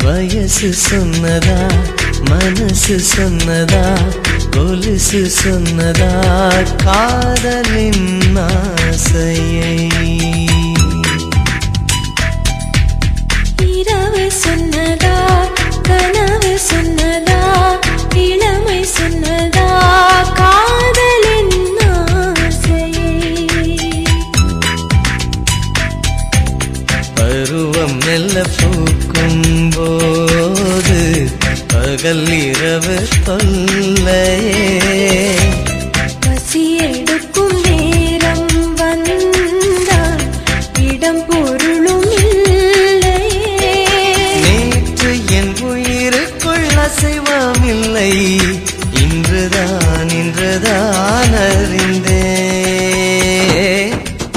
வயசு சொன்னதா மனசு சொன்னதா கொலுசு சொன்னதா காதலின் ஆசையை இரவு சொன்னதா கனவு சொன்னதா இளமை சொன்னதா காதலின் ஆசையை பருவம் மெல்ல பூக்கும் போது பகல் இரவு தொல்லையே பசி எடுக்கும் நேரம் வந்தால் இடம் பொருளும் இல்லையே நேற்று என் உயிருக்குள் அசைவமில்லை இன்றுதான் இன்றுதான் அறிந்தேன்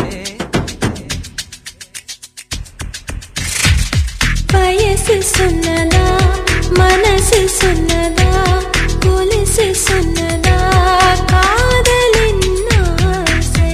வயசு சொன்னதா மனசு சொன்னதா கொலுசு சொன்னதா காதலின் ஆசை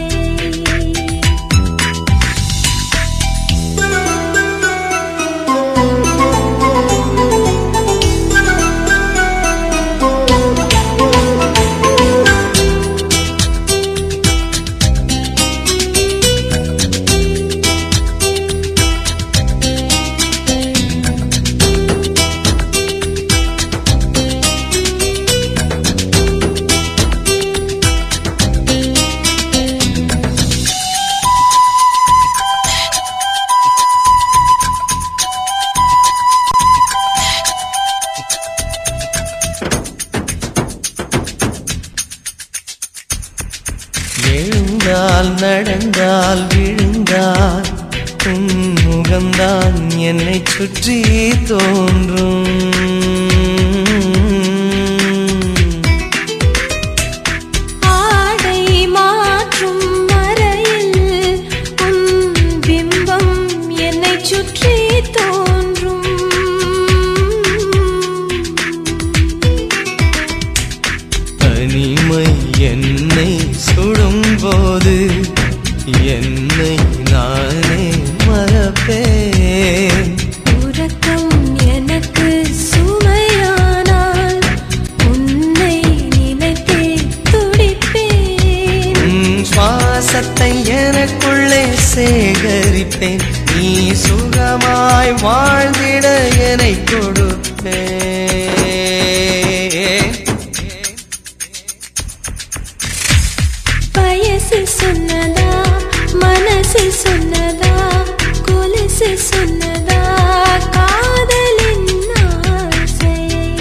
எழுந்தால் நடந்தால் விழுந்தால் உன் முகம்தான் என்னை சுற்றி தோன்றும் ஆடை மாற்றும் மறையில் உன் பிம்பம் என்னை சுற்றி தோன்றும் தனிமை என்னை சுடும்போது என்னை நானே மறப்பேன் உறக்கம் எனக்கு சுமையானால் உன்னை நினைத்தே துடிப்பேன் உன் சுவாசத்தை எனக்குள்ளே சேகரிப்பேன் நீ சுகமாய் வாழ்ந்திட என்னை கொடுப்பேன் வயசு சொன்னதா மனசு சொன்னதா கொலுசு சொன்னதா காதலின் ஆசை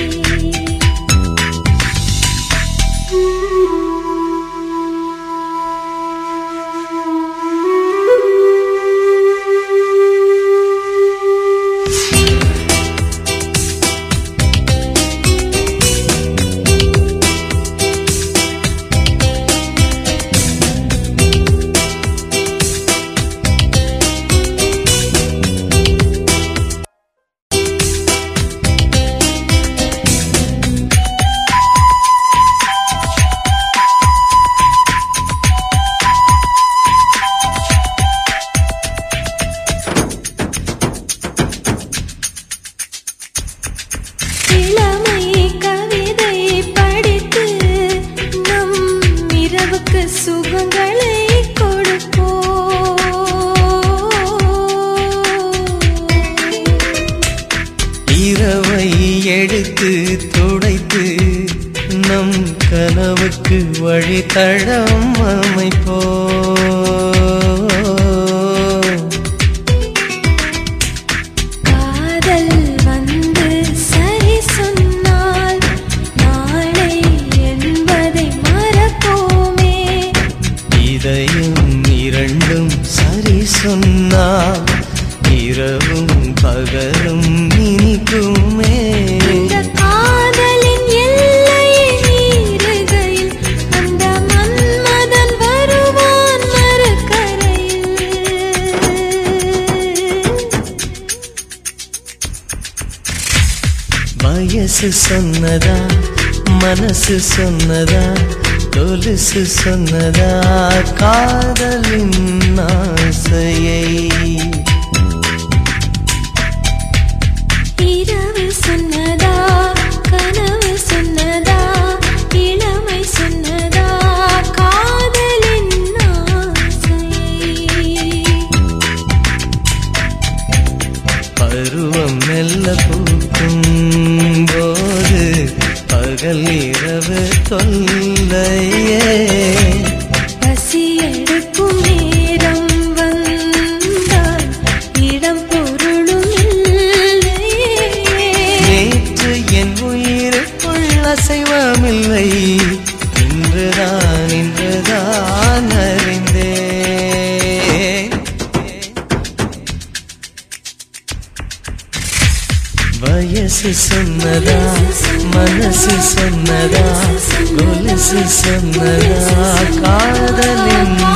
இளமை கவிதை படித்து நம் இரவுக்கு சுகங்களை கொடுப்போம் இரவை எடுத்து துடைத்து நம் கனவுக்கு வழித்தடம் அமைப்போ காதல் வந்து சரி சொன்னால் நாளை என்பதை மறப்போமே இதயம் இரண்டும் சரி சொன்னால் இரவும் பகலும் இனிக்குமே இந்த காதலின் எல்லையை மீறுகையில் அந்த மன்மதன் வருவான் மறுகரையில் வயசு சொன்னதா மனசு சொன்னதா கொலுசு சொன்னதா காதலின் ஆசையை இரவு பருவம் மெல்ல பூக்கும் போது பகல் இரவு தொல்லையே பசி எடுக்கும் நேரம் வந்தால் இடம் பொருளும் இல்லையே நேற்று என் உயிருக்குள் அசைவமில்லை இன்றுதான் இன்றுதான் அறிந்தேன் வயசு சொன்னதா மனசு சொன்னதா கொலுசு சொன்னதா காதலின்